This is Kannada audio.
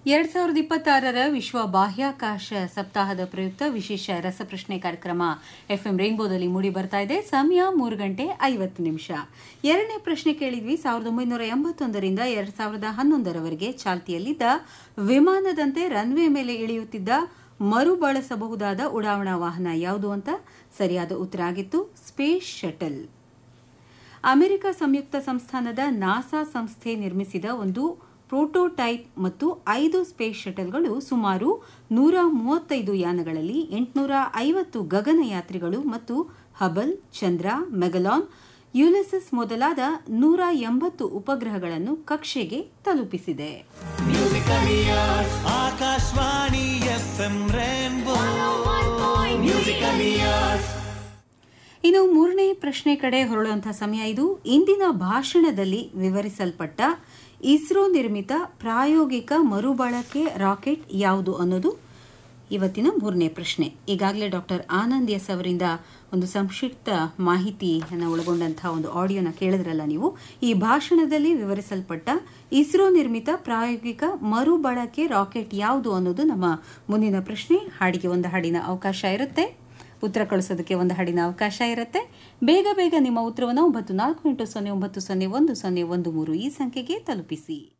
ಎರಡ್ ಸಾವಿರದ ಇಪ್ಪತ್ತಾರರ ವಿಶ್ವ ಬಾಹ್ಯಾಕಾಶ ಸಪ್ತಾಹದ ಪ್ರಯುಕ್ತ ವಿಶೇಷ ರಸಪ್ರಶ್ನೆ ಕಾರ್ಯಕ್ರಮ ಎಫ್ಎಂ ರೈನ್ಬೋದಲ್ಲಿ ಮೂಡಿ ಬರ್ತಾ ಇದೆ ಸಮಯ ಮೂರು ಗಂಟೆ ಐವತ್ತು ನಿಮಿಷ ಎರಡನೇ ಪ್ರಶ್ನೆ ಕೇಳಿದ್ವಿ ಸಾವಿರದ ಒಂಬೈನೂರ ಎಂಬತ್ತೊಂದರಿಂದ ಎರಡ್ ಸಾವಿರದ ಹನ್ನೊಂದರವರೆಗೆ ಚಾಲ್ತಿಯಲ್ಲಿದ್ದ ವಿಮಾನದಂತೆ ರನ್ವೇ ಮೇಲೆ ಇಳಿಯುತ್ತಿದ್ದ ಮರುಬಳಸಬಹುದಾದ ಉಡಾವಣಾ ವಾಹನ ಯಾವುದು ಅಂತ ಸರಿಯಾದ ಉತ್ತರ ಆಗಿತ್ತು ಸ್ಪೇಸ್ ಶಟಲ್ ಅಮೆರಿಕ ಸಂಯುಕ್ತ ಸಂಸ್ಥಾನದ ನಾಸಾ ಸಂಸ್ಥೆ ನಿರ್ಮಿಸಿದ ಒಂದು ಪ್ರೋಟೋಟೈಪ್ ಮತ್ತು ಐದು ಸ್ಪೇಸ್ ಶಟಲ್ಗಳು ಸುಮಾರು ನೂರ ಮೂವತ್ತೈದು ಯಾನಗಳಲ್ಲಿ ಎಂಟುನೂರ ಐವತ್ತು ಗಗನಯಾತ್ರಿಗಳು ಮತ್ತು ಹಬಲ್ ಚಂದ್ರ ಮೆಗಲಾನ್ ಯುಲಿಸಸ್ ಮೊದಲಾದ ನೂರ ಎಂಬತ್ತು ಉಪಗ್ರಹಗಳನ್ನು ಕಕ್ಷೆಗೆ ತಲುಪಿಸಿದೆ Akashvani F M Rainbow musical years ಇನ್ನು ಮೂರನೇ ಪ್ರಶ್ನೆ ಕಡೆ ಹೊರಳುವಂತಹ ಸಮಯ ಇದು ಇಂದಿನ ಭಾಷಣದಲ್ಲಿ ವಿವರಿಸಲ್ಪಟ್ಟ ಇಸ್ರೋ ನಿರ್ಮಿತ ಪ್ರಾಯೋಗಿಕ ಮರುಬಳಕೆ ರಾಕೆಟ್ ಯಾವುದು ಅನ್ನೋದು ಇವತ್ತಿನ ಮೂರನೇ ಪ್ರಶ್ನೆ ಈಗಾಗಲೇ ಡಾಕ್ಟರ್ ಆನಂದ್ ಎಸ್ ಅವರಿಂದ ಒಂದು ಸಂಕ್ಷಿಪ್ತ ಮಾಹಿತಿಯನ್ನು ಒಳಗೊಂಡಂತಹ ಒಂದು ಆಡಿಯೋನ ಕೇಳಿದ್ರಲ್ಲ ನೀವು ಈ ಭಾಷಣದಲ್ಲಿ ವಿವರಿಸಲ್ಪಟ್ಟ ಇಸ್ರೋ ನಿರ್ಮಿತ ಪ್ರಾಯೋಗಿಕ ಮರುಬಳಕೆ ರಾಕೆಟ್ ಯಾವುದು ಅನ್ನೋದು ನಮ್ಮ ಮುಂದಿನ ಪ್ರಶ್ನೆ ಹಾಡಿಗೆ ಒಂದು ಹಾಡಿನ ಅವಕಾಶ ಇರುತ್ತೆ ಉತ್ತರ ಕಳಿಸೋದಕ್ಕೆ ಒಂದು ಹಾಡಿನ ಅವಕಾಶ ಇರುತ್ತೆ ಬೇಗ ಬೇಗ ನಿಮ್ಮ ಉತ್ತರವನ್ನು ಒಂಬತ್ತು ನಾಲ್ಕು ಎಂಟು ಸೊನ್ನೆ ಒಂಬತ್ತು ಸೊನ್ನೆ ಒಂದು ಸೊನ್ನೆ ಒಂದು ಮೂರು ಈ ಸಂಖ್ಯೆಗೆ ತಲುಪಿಸಿ